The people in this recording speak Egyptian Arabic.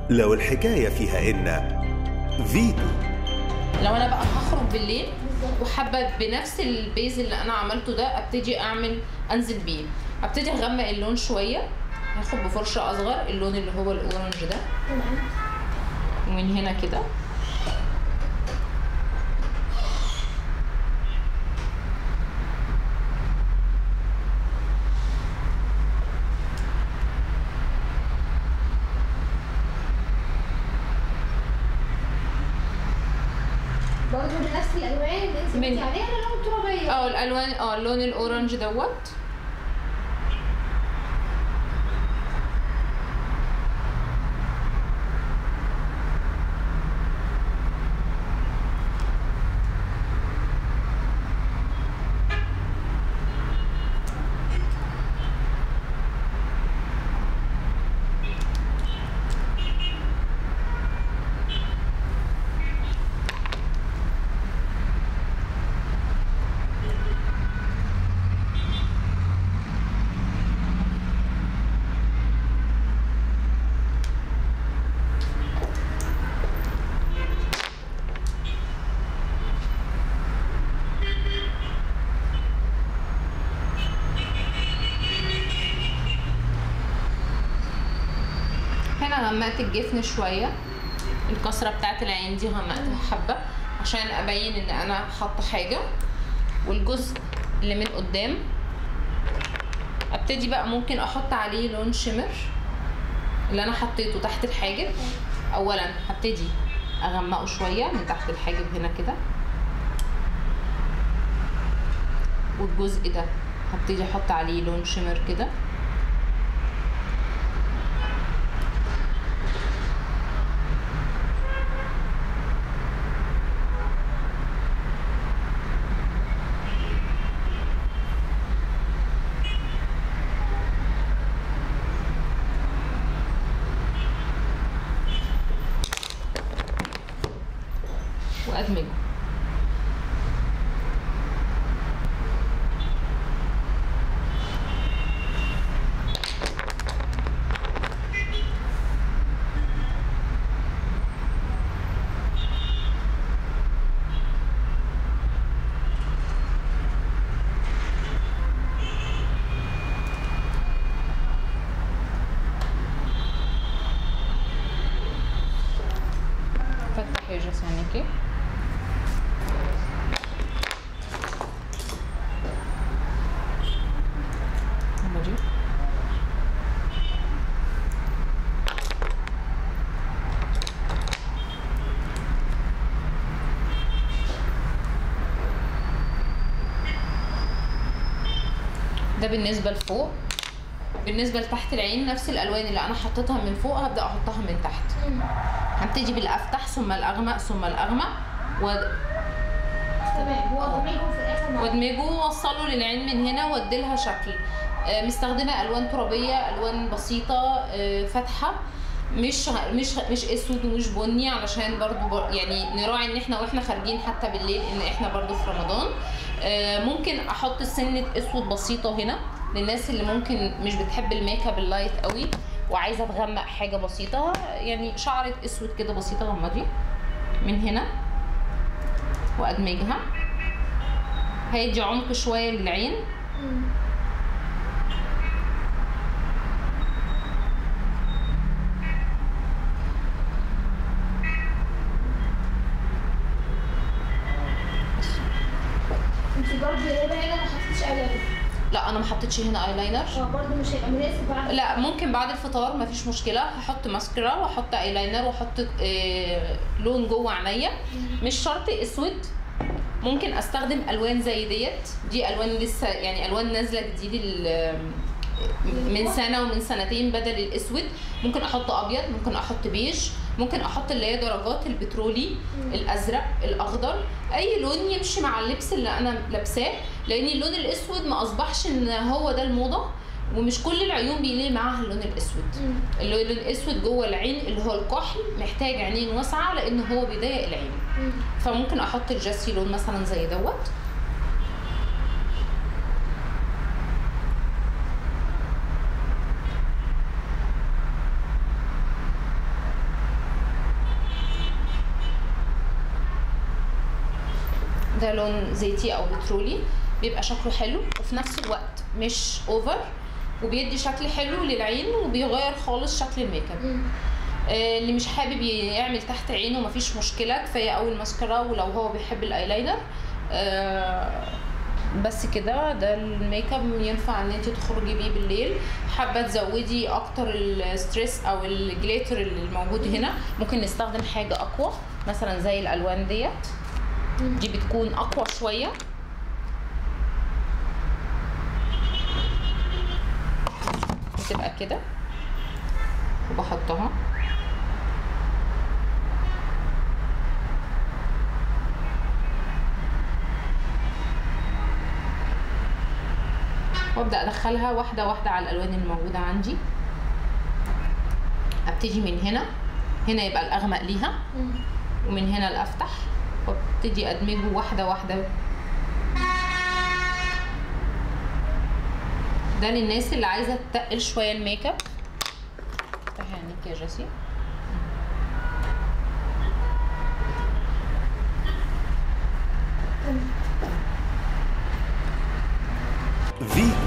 لو الحكاية فيها إن فيتو لو انا بقى هخرج بالليل وحابه بنفس البيز اللي انا عملته ده ابتدي اعمل انزل بيه ابتدي اغمق اللون شويه هاخد بفرشه اصغر اللون اللي هو الاورنج ده ومن هنا كده برضه بنفس الالوان اللي انت من- قلتي عليها اللون الترابيه اه الالوان اه اللون الاورنج دوت هنا غمقت الجفن شويه الكسره بتاعت العين دي غمقتها حبه عشان ابين ان انا حاطه حاجه والجزء اللي من قدام ابتدي بقى ممكن احط عليه لون شمر اللي انا حطيته تحت الحاجب اولا هبتدي اغمقه شويه من تحت الحاجب هنا كده والجزء ده هبتدي احط عليه لون شمر كده وادمجه فتح يا جس عينيكي يلا دي ده بالنسبة لفوق بالنسبة لتحت العين نفس الألوان اللي أنا حطيتها من فوق هبدأ أحطها من تحت هبتدي بالأفتح ثم الأغمق ثم الأغمق و... تمام هو ضميرهم في الاخر مع بعض. وادمجه ووصله للعين من هنا واديلها شكل آه، مستخدمه الوان ترابيه الوان بسيطه آه، فاتحه مش مش مش اسود ومش بني علشان برضو بر يعني نراعي ان احنا واحنا خارجين حتى بالليل ان احنا برضو في رمضان آه، ممكن احط سنه اسود بسيطه هنا للناس اللي ممكن مش بتحب الميك اب اللايت قوي وعايزه تغمق حاجه بسيطه يعني شعره اسود كده بسيطه غمضي من هنا وادمجها هيدي عمق شويه للعين مم. انت برضه يا هبه هنا ما حطيتش ايلاينر لا انا ما حطيتش هنا ايلاينر هو برضه مش هيبقى مناسب بعد لا ممكن بعد الفطار مفيش مشكله هحط ماسكرا واحط ايلاينر واحط آه لون جوه عينيا مش شرط اسود ممكن استخدم الوان زي ديت دي الوان لسه يعني الوان نازله جديد ال- من سنه ومن سنتين بدل الاسود ممكن احط ابيض ممكن احط بيج ممكن احط اللي هي درجات البترولي الازرق الاخضر اي لون يمشي مع اللبس اللي انا لابساه لان اللون الاسود ما اصبحش ان هو ده الموضه ومش كل العيون بيليق معاها اللون الاسود مم. اللون الاسود جوه العين اللي هو الكحل محتاج عينين واسعه لان هو بيضايق العين مم. فممكن احط الجاسي لون مثلا زي دوت ده لون زيتي او بترولي بيبقى شكله حلو وفي نفس الوقت مش اوفر وبيدي شكل حلو للعين وبيغير خالص شكل الميك اب مم. آه، اللي مش حابب يعمل تحت عينه مفيش مشكله كفايه اول ماسكارا ولو هو بيحب الايلاينر آه، بس كده ده الميك اب ينفع ان انت تخرجي بيه بالليل حابه تزودي اكتر الستريس او الجليتر اللي الموجود هنا ممكن نستخدم حاجه اقوى مثلا زي الالوان ديت مم. دي بتكون اقوى شويه بتبقى كده وبحطها وابدا ادخلها واحده واحده على الالوان الموجوده عندي ابتدي من هنا هنا يبقى الاغمق ليها مم. ومن هنا الافتح وابتدي ادمجه واحده واحده ده للناس اللي عايزه تقل شويه الميك اب افتحي عينيك يا جيسي فيتو